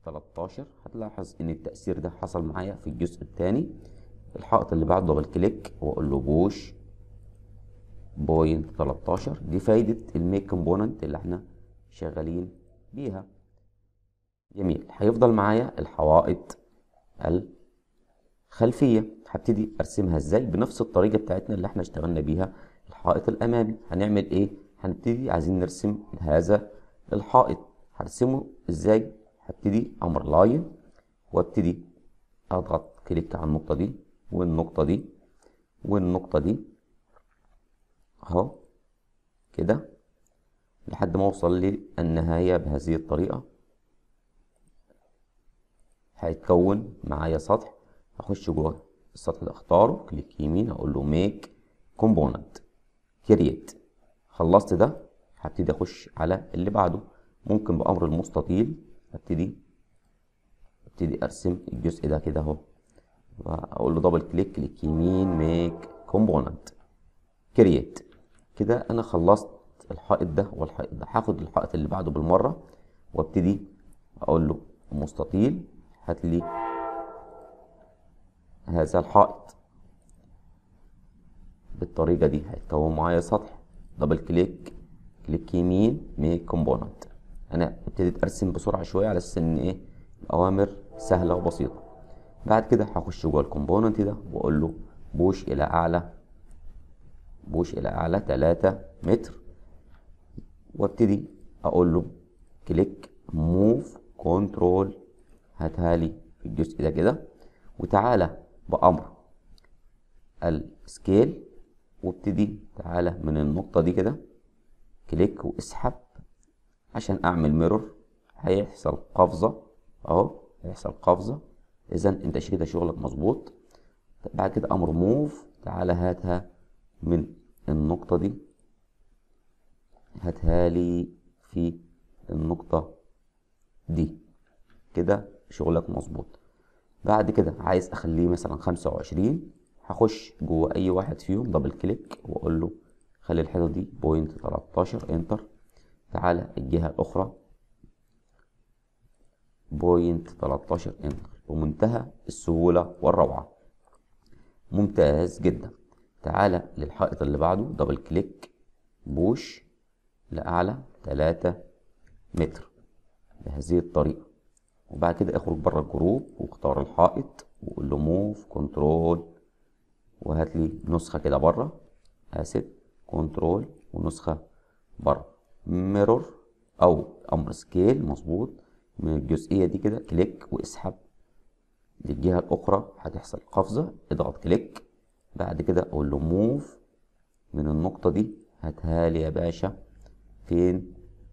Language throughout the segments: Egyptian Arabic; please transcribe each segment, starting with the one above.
13 هتلاحظ ان التأثير ده حصل معايا في الجزء الثاني الحائط اللي بعده دبل كليك واقول له بوش بوينت 13 دي فايدة الميك كومبوننت اللي احنا شغالين بيها جميل هيفضل معايا الحوائط الخلفية هبتدي ارسمها ازاي بنفس الطريقة بتاعتنا اللي احنا اشتغلنا بيها الحائط الامامي هنعمل ايه هنبتدي عايزين نرسم هذا الحائط هرسمه ازاي هبتدي امر لاين وابتدي اضغط كليك على النقطة دي والنقطة دي والنقطة دي اهو كده لحد ما اوصل للنهاية بهذه الطريقة هيتكون معايا سطح اخش جوه السطح ده اختاره كليك يمين اقول له ميك كومبوننت كرييت خلصت ده هبتدي اخش على اللي بعده ممكن بامر المستطيل ابتدي ابتدي ارسم الجزء ده كده اهو واقول له دبل كليك كليك يمين ميك كومبوننت كرييت كده انا خلصت الحائط ده والحائط ده هاخد الحائط اللي بعده بالمره وابتدي اقول له مستطيل هات لي هذا الحائط بالطريقه دي هيتكون معايا سطح دبل كليك كليك يمين ميك كومبوننت انا ابتديت ارسم بسرعه شويه على اساس ان ايه الاوامر سهله وبسيطه بعد كده هخش جوه الكومبوننت ده واقول له بوش الى اعلى بوش الى اعلى 3 متر وابتدي اقول له كليك موف كنترول هاتها لي في الجزء ده كده وتعالى بامر السكيل وابتدي تعالى من النقطة دي كده كليك واسحب عشان اعمل ميرور هيحصل قفزة اهو هيحصل قفزة اذا انت كده شغلك مظبوط بعد كده امر موف تعالى هاتها من النقطة دي هاتها لي في النقطة دي كده شغلك مظبوط بعد كده عايز اخليه مثلا خمسة وعشرين هخش جوه اي واحد فيهم دبل كليك واقول له خلي الحيطة دي بوينت 13 انتر تعالى الجهة الاخرى بوينت 13 انتر بمنتهى السهولة والروعة ممتاز جدا تعالى للحائط اللي بعده دبل كليك بوش لأعلى 3 متر بهذه الطريقة وبعد كده اخرج بره الجروب واختار الحائط وقول له موف كنترول وهات لي نسخة كده بره اسف كنترول ونسخة بره ميرور او امر سكيل مظبوط من الجزئية دي كده كليك واسحب للجهة الاخرى هتحصل قفزة اضغط كليك بعد كده اقول له موف من النقطة دي هاتها لي يا باشا فين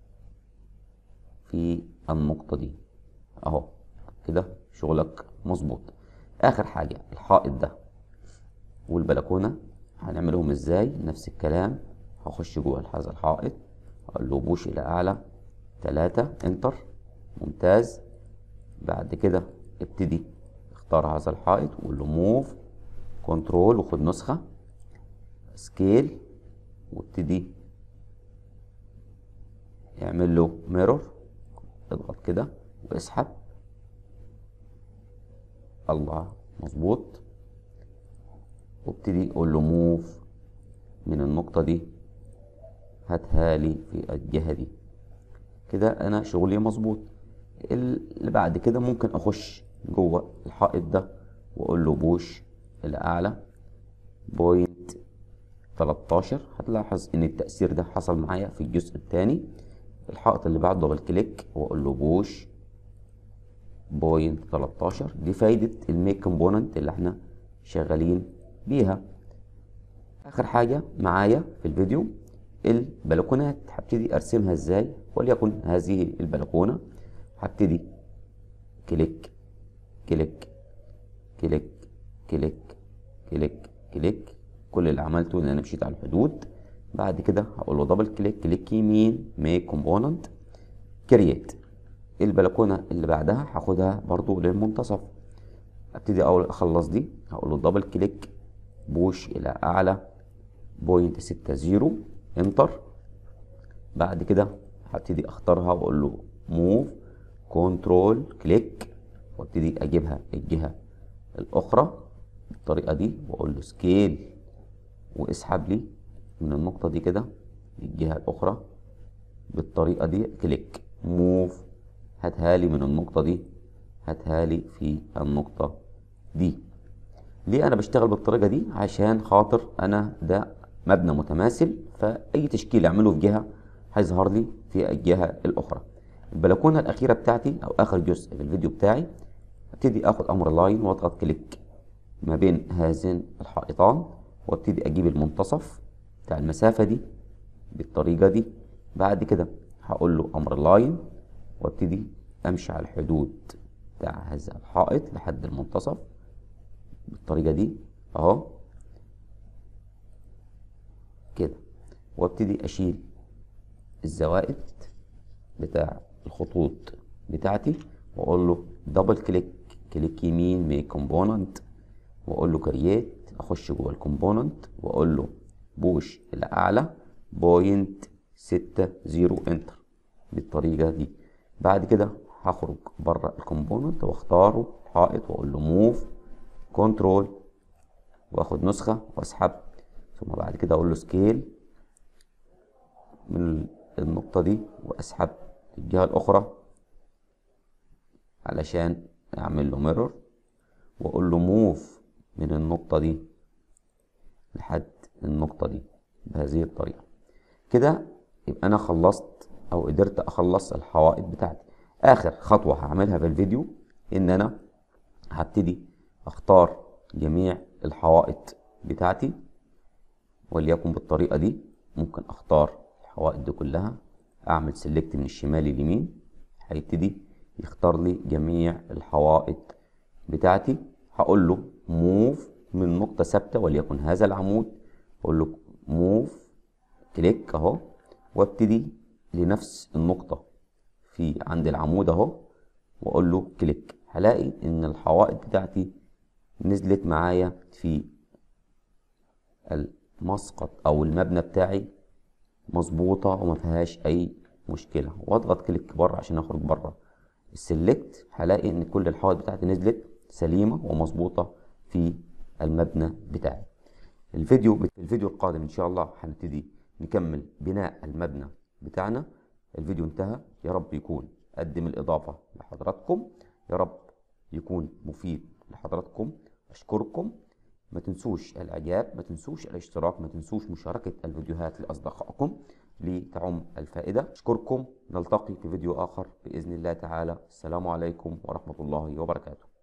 في النقطة دي اهو كده شغلك مظبوط اخر حاجة الحائط ده والبلكونة هنعملهم ازاي نفس الكلام هخش جوه هذا الحائط اقول له بوش الى اعلى تلاتة انتر ممتاز بعد كده ابتدي اختار هذا الحائط وقول له موف كنترول وخد نسخة سكيل وابتدي اعمل له ميرور اضغط كده واسحب الله مظبوط وابتدي اقول له موف من النقطة دي هاتها لي في الجهة دي كده انا شغلي مظبوط اللي بعد كده ممكن اخش جوه الحائط ده واقول له بوش الى اعلى بوينت 13 هتلاحظ ان التأثير ده حصل معايا في الجزء الثاني الحائط اللي بعده دبل كليك واقول له بوش بوينت 13 دي فايدة الميك كومبوننت اللي احنا شغالين بيها اخر حاجة معايا في الفيديو البلكونات هبتدي ارسمها ازاي وليكن هذه البلكونة هبتدي كليك كليك كليك كليك كليك كليك كل اللي عملته ان انا مشيت على الحدود بعد كده هقول له دبل كليك كليك يمين ميك كومبوننت كرييت البلكونه اللي بعدها هاخدها برضو للمنتصف ابتدي اول اخلص دي هقول له دبل كليك بوش الى اعلى بوينت ستة زيرو انتر بعد كده هبتدي اختارها واقول له موف كنترول كليك وابتدي اجيبها الجهة الاخرى بالطريقة دي واقول له سكيل واسحب لي من النقطة دي كده للجهة الاخرى بالطريقة دي كليك موف هاتها لي من النقطة دي هاتها لي في النقطة دي ليه انا بشتغل بالطريقة دي عشان خاطر انا ده مبنى متماثل فاي تشكيل اعمله في جهة هيظهر لي في الجهة الاخرى البلكونة الاخيرة بتاعتي او اخر جزء في الفيديو بتاعي ابتدي اخد امر لاين واضغط كليك ما بين هذين الحائطان وابتدي اجيب المنتصف بتاع المسافة دي بالطريقة دي بعد كده هقول له امر لاين وابتدي امشي على الحدود بتاع هذا الحائط لحد المنتصف بالطريقة دي اهو كده وابتدي اشيل الزوائد بتاع الخطوط بتاعتي واقول له دبل كليك كليك يمين ميك كومبوننت واقول له كرييت اخش جوه الكومبوننت واقول له بوش الاعلى بوينت ستة زيرو انتر بالطريقة دي بعد كده هخرج بره الكومبوننت واختاره حائط واقول له موف كنترول واخد نسخة واسحب ثم بعد كده اقول له سكيل من النقطة دي واسحب الجهة الاخرى علشان اعمل له ميرور واقول له موف من النقطة دي لحد النقطة دي بهذه الطريقة كده يبقى انا خلصت او قدرت اخلص الحوائط بتاعتي اخر خطوة هعملها في الفيديو ان انا هبتدي اختار جميع الحوائط بتاعتي وليكن بالطريقة دي ممكن اختار الحوائط دي كلها اعمل سيلكت من الشمال لليمين هيبتدي يختار لي جميع الحوائط بتاعتي هقول له موف من نقطة ثابتة وليكن هذا العمود اقول له موف كليك اهو وابتدي لنفس النقطة في عند العمود اهو واقول له كليك هلاقي ان الحوائط بتاعتي نزلت معايا في المسقط او المبنى بتاعي مظبوطة وما فيهاش اي مشكلة واضغط كليك بره عشان اخرج بره السلكت هلاقي ان كل الحوائط بتاعتي نزلت سليمة ومظبوطة في المبنى بتاعي الفيديو الفيديو القادم ان شاء الله هنبتدي نكمل بناء المبنى بتاعنا الفيديو انتهى يا رب يكون قدم الإضافة لحضراتكم يا رب يكون مفيد لحضراتكم أشكركم ما تنسوش الإعجاب ما تنسوش الاشتراك ما تنسوش مشاركة الفيديوهات لأصدقائكم لتعم الفائدة أشكركم نلتقي في فيديو آخر بإذن الله تعالى السلام عليكم ورحمة الله وبركاته